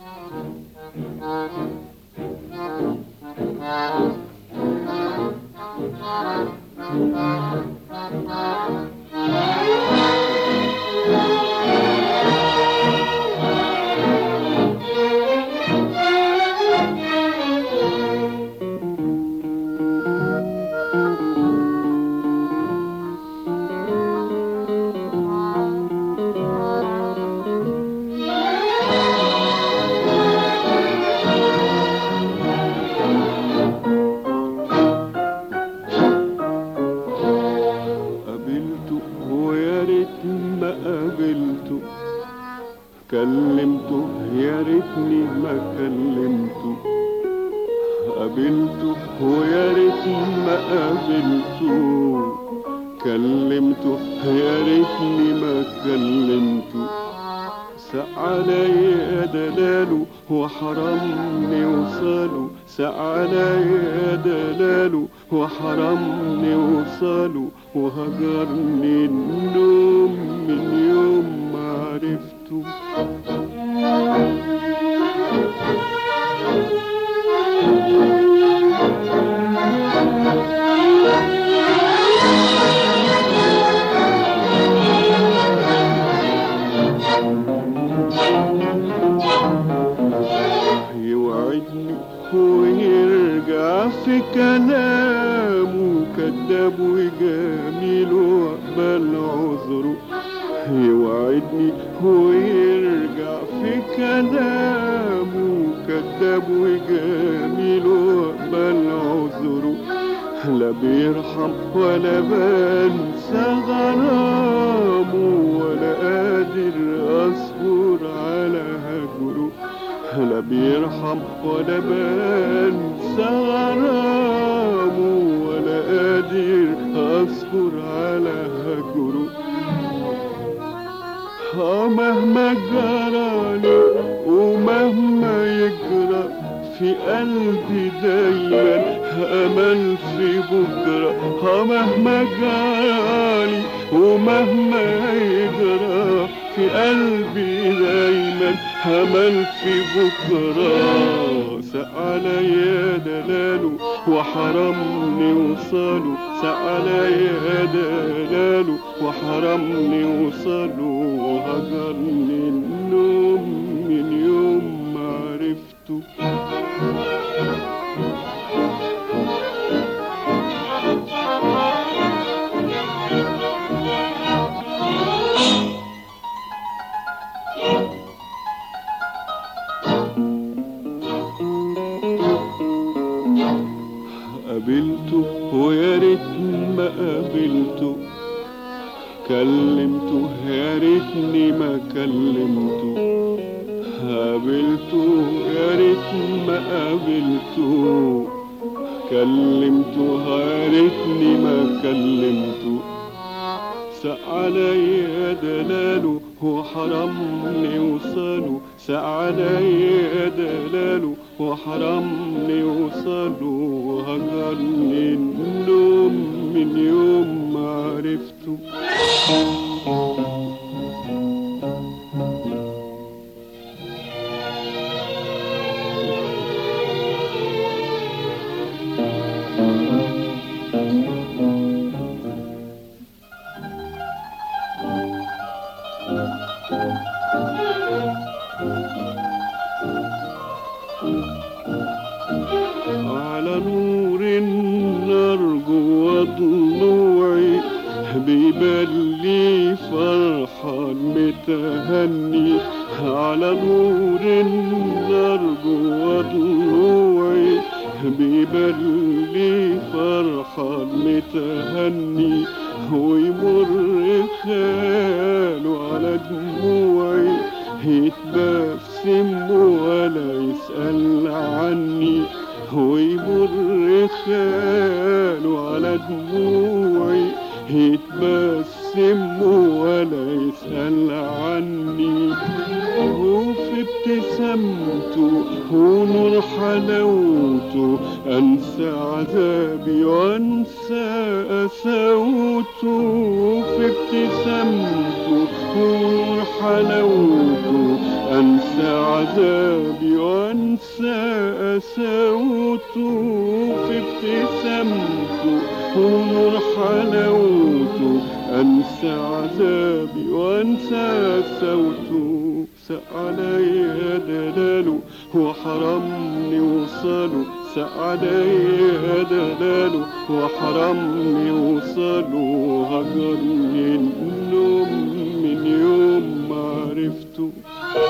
قابلته ويا ريت ما قابلته كلمته يا ريتني ما كلمته قابلته ويا ريت ما قابلته كلمته يا ريتني ما كلمته سعلي دلاله وحرمني وصاله سعلي دلاله وحرمني وصاله وهجرني النوم من يوم ما عرفته يوعدني ويرجع في كلامه كذاب وجميل واقبل عذره يوعدني ويرجع في كلامه كذاب وجميل واقبل عذره لا بيرحم ولا بنسى غرامه ولا قادر اصبر على هجره لا بيرحم ولا بنسى غرامه ولا قادر اصبر على هجره اه مهما جرالي ومهما يجرى في قلبي دايما امل في بكره اه مهما جرالي ومهما يجرى في قلبي دايما امل في بكره سألي دلاله وحرمني وصاله سألي دلاله وحرمني وصاله وهجرني النوم من يوم ما عرفته قابلته ويا ريت ما قابلته كلمته يا ريتني ما كلمته قابلته يا ريت ما قابلته كلمته يا ريتني ما كلمته سعلي دلاله وحرمني وصاله سعلي دلاله وحرمني وصاله وهجرني النوم من يوم ما عرفته على نور النار جوا ضلوعي بيبلي فرحان متهني على نور النار جوا ضلوعي بيبلي فرحان متهني ويمر خاله على دموعي يتبسم ولا يسأل عني ويمر خاله على دموعي يتبسم ولا يسأل عني وفي ابتسامته ونور حلاوته أنسى عذابي وأنسى قساوته في ابتسامته ونور حلاوته أنسى عذابي وأنسى أساوته في ابتسامته ونور حلاوته أنسى عذابي وأنسى صوته ساء عليا دلاله وحرمني وصاله ساء عليا دلاله وحرمني وصاله هجرني النوم من يوم ما عرفته